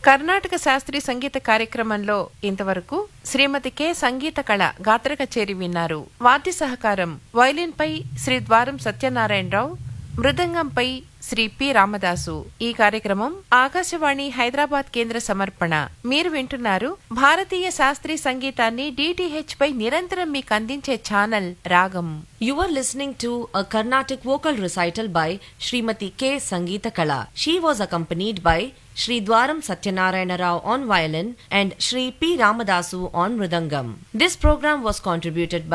కర్ణాటక శాస్త్రీయ సంగీత కార్యక్రమంలో ఇంతవరకు శ్రీమతి కె సంగీత కళ గాత్ర కచేరి విన్నారు వాద్య సహకారం వయలిన్ పై శ్రీ ద్వారం సత్యనారాయణరావు మృదంగంపై శ్రీ పి రామదాసు ఈ కార్యక్రమం ఆకాశవాణి హైదరాబాద్ కేంద్ర సమర్పణ మీరు వింటున్నారు భారతీయ శాస్త్రీయ సంగీతాన్ని డిటిహెచ్ పై నిరంతరం మీకు అందించే ఛానల్ రాగం You were listening to a Carnatic vocal recital by Srimati K. Sangeeta Kala. She was accompanied by Sri Dwaram Satyanarayana Rao on violin and Sri P. Ramadasu on mridangam. This program was contributed by